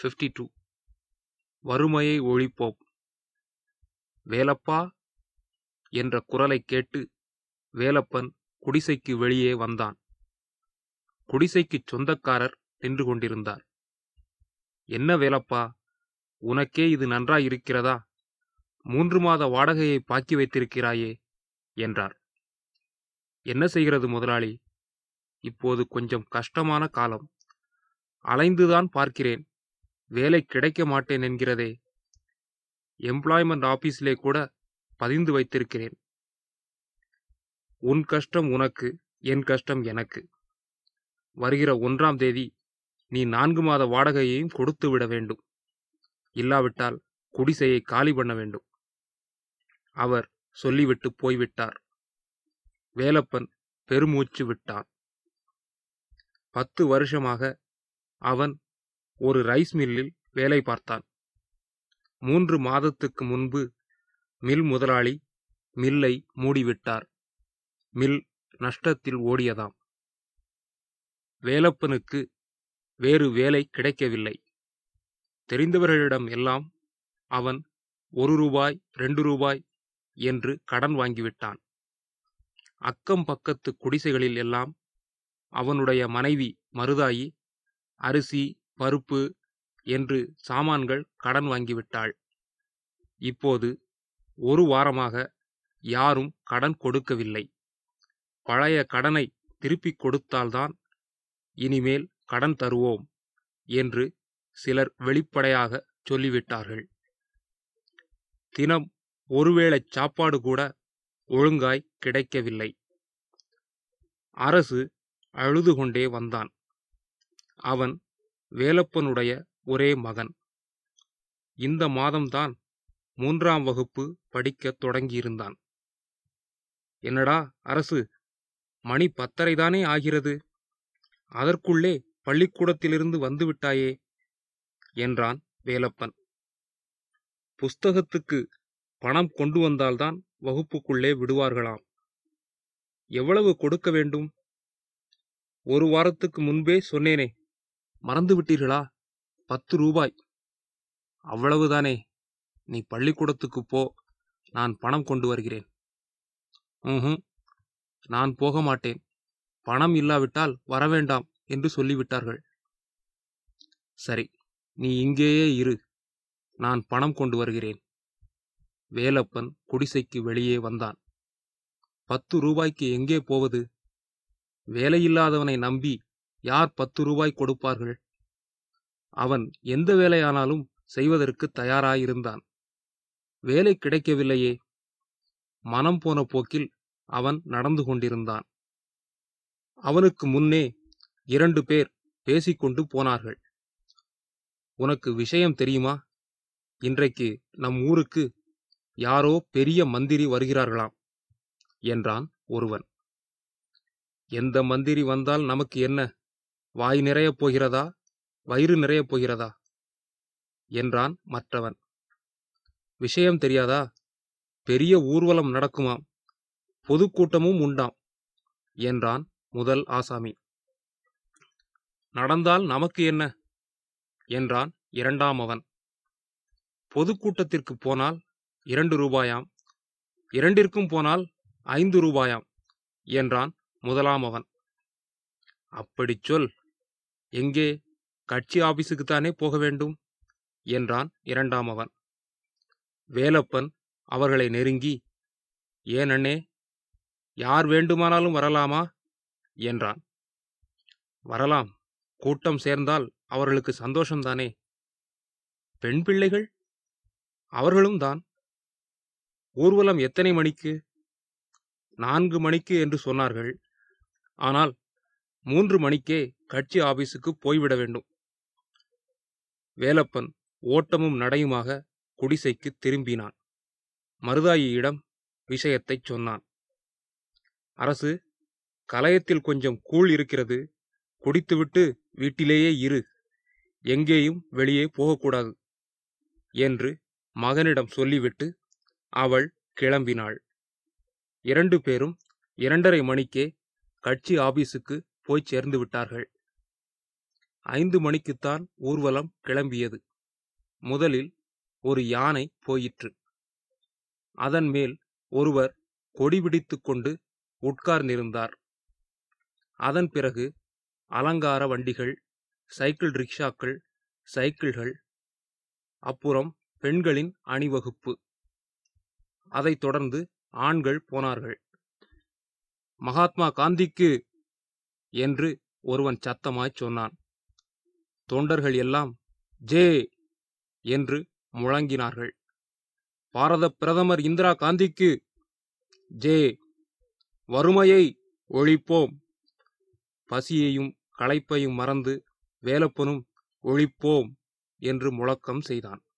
fifty two வறுமையை ஒழிப்போம் வேலப்பா என்ற குரலைக் கேட்டு வேலப்பன் குடிசைக்கு வெளியே வந்தான் குடிசைக்குச் சொந்தக்காரர் நின்று கொண்டிருந்தார் என்ன வேலப்பா உனக்கே இது நன்றாயிருக்கிறதா மூன்று மாத வாடகையை பாக்கி வைத்திருக்கிறாயே என்றார் என்ன செய்கிறது முதலாளி இப்போது கொஞ்சம் கஷ்டமான காலம் அலைந்துதான் பார்க்கிறேன் வேலை கிடைக்க மாட்டேன் என்கிறதே எம்ப்ளாய்மெண்ட் ஆபீஸிலே கூட பதிந்து வைத்திருக்கிறேன் உன் கஷ்டம் உனக்கு என் கஷ்டம் எனக்கு வருகிற ஒன்றாம் தேதி நீ நான்கு மாத வாடகையையும் கொடுத்து விட வேண்டும் இல்லாவிட்டால் குடிசையை காலி பண்ண வேண்டும் அவர் சொல்லிவிட்டு போய்விட்டார் வேலப்பன் பெருமூச்சு விட்டான் பத்து வருஷமாக அவன் ஒரு ரைஸ் மில்லில் வேலை பார்த்தான் மூன்று மாதத்துக்கு முன்பு மில் முதலாளி மில்லை மூடிவிட்டார் மில் நஷ்டத்தில் ஓடியதாம் வேலப்பனுக்கு வேறு வேலை கிடைக்கவில்லை தெரிந்தவர்களிடம் எல்லாம் அவன் ஒரு ரூபாய் ரெண்டு ரூபாய் என்று கடன் வாங்கிவிட்டான் அக்கம் பக்கத்து குடிசைகளில் எல்லாம் அவனுடைய மனைவி மருதாயி அரிசி பருப்பு என்று சாமான்கள் கடன் வாங்கிவிட்டாள் இப்போது ஒரு வாரமாக யாரும் கடன் கொடுக்கவில்லை பழைய கடனை திருப்பிக் கொடுத்தால்தான் இனிமேல் கடன் தருவோம் என்று சிலர் வெளிப்படையாக சொல்லிவிட்டார்கள் தினம் ஒருவேளை சாப்பாடு கூட ஒழுங்காய் கிடைக்கவில்லை அரசு அழுது கொண்டே வந்தான் அவன் வேலப்பனுடைய ஒரே மகன் இந்த மாதம்தான் மூன்றாம் வகுப்பு படிக்கத் தொடங்கியிருந்தான் என்னடா அரசு மணி பத்தரைதானே ஆகிறது அதற்குள்ளே பள்ளிக்கூடத்திலிருந்து வந்துவிட்டாயே என்றான் வேலப்பன் புஸ்தகத்துக்கு பணம் கொண்டு வந்தால்தான் வகுப்புக்குள்ளே விடுவார்களாம் எவ்வளவு கொடுக்க வேண்டும் ஒரு வாரத்துக்கு முன்பே சொன்னேனே மறந்து விட்டீர்களா பத்து ரூபாய் அவ்வளவுதானே நீ பள்ளிக்கூடத்துக்கு போ நான் பணம் கொண்டு வருகிறேன் ம் நான் போக மாட்டேன் பணம் இல்லாவிட்டால் வரவேண்டாம் என்று சொல்லிவிட்டார்கள் சரி நீ இங்கேயே இரு நான் பணம் கொண்டு வருகிறேன் வேலப்பன் குடிசைக்கு வெளியே வந்தான் பத்து ரூபாய்க்கு எங்கே போவது வேலையில்லாதவனை நம்பி யார் பத்து ரூபாய் கொடுப்பார்கள் அவன் எந்த வேலையானாலும் செய்வதற்கு தயாராயிருந்தான் வேலை கிடைக்கவில்லையே மனம் போன போக்கில் அவன் நடந்து கொண்டிருந்தான் அவனுக்கு முன்னே இரண்டு பேர் பேசிக்கொண்டு போனார்கள் உனக்கு விஷயம் தெரியுமா இன்றைக்கு நம் ஊருக்கு யாரோ பெரிய மந்திரி வருகிறார்களாம் என்றான் ஒருவன் எந்த மந்திரி வந்தால் நமக்கு என்ன வாய் நிறையப் போகிறதா வயிறு நிறையப் போகிறதா என்றான் மற்றவன் விஷயம் தெரியாதா பெரிய ஊர்வலம் நடக்குமாம் பொதுக்கூட்டமும் உண்டாம் என்றான் முதல் ஆசாமி நடந்தால் நமக்கு என்ன என்றான் இரண்டாம் அவன் பொதுக்கூட்டத்திற்கு போனால் இரண்டு ரூபாயாம் இரண்டிற்கும் போனால் ஐந்து ரூபாயாம் என்றான் முதலாம் அவன் அப்படிச் சொல் எங்கே கட்சி ஆபீஸுக்குத்தானே போக வேண்டும் என்றான் இரண்டாம் அவன் வேலப்பன் அவர்களை நெருங்கி ஏன் அண்ணே யார் வேண்டுமானாலும் வரலாமா என்றான் வரலாம் கூட்டம் சேர்ந்தால் அவர்களுக்கு சந்தோஷம்தானே பெண் பிள்ளைகள் அவர்களும் தான் ஊர்வலம் எத்தனை மணிக்கு நான்கு மணிக்கு என்று சொன்னார்கள் ஆனால் மூன்று மணிக்கே கட்சி ஆபீஸுக்கு போய்விட வேண்டும் வேலப்பன் ஓட்டமும் நடையுமாக குடிசைக்கு திரும்பினான் மருதாயியிடம் விஷயத்தைச் சொன்னான் அரசு கலயத்தில் கொஞ்சம் கூழ் இருக்கிறது குடித்துவிட்டு வீட்டிலேயே இரு எங்கேயும் வெளியே போகக்கூடாது என்று மகனிடம் சொல்லிவிட்டு அவள் கிளம்பினாள் இரண்டு பேரும் இரண்டரை மணிக்கே கட்சி ஆபீஸுக்கு போய் சேர்ந்து விட்டார்கள் ஐந்து மணிக்குத்தான் ஊர்வலம் கிளம்பியது முதலில் ஒரு யானை போயிற்று அதன் மேல் ஒருவர் கொடி பிடித்துக் கொண்டு உட்கார்ந்திருந்தார் அதன் பிறகு அலங்கார வண்டிகள் சைக்கிள் ரிக்ஷாக்கள் சைக்கிள்கள் அப்புறம் பெண்களின் அணிவகுப்பு அதைத் தொடர்ந்து ஆண்கள் போனார்கள் மகாத்மா காந்திக்கு என்று ஒருவன் சத்தமாய்ச் சொன்னான் தொண்டர்கள் எல்லாம் ஜே என்று முழங்கினார்கள் பாரத பிரதமர் இந்திரா காந்திக்கு ஜே வறுமையை ஒழிப்போம் பசியையும் களைப்பையும் மறந்து வேலப்பனும் ஒழிப்போம் என்று முழக்கம் செய்தான்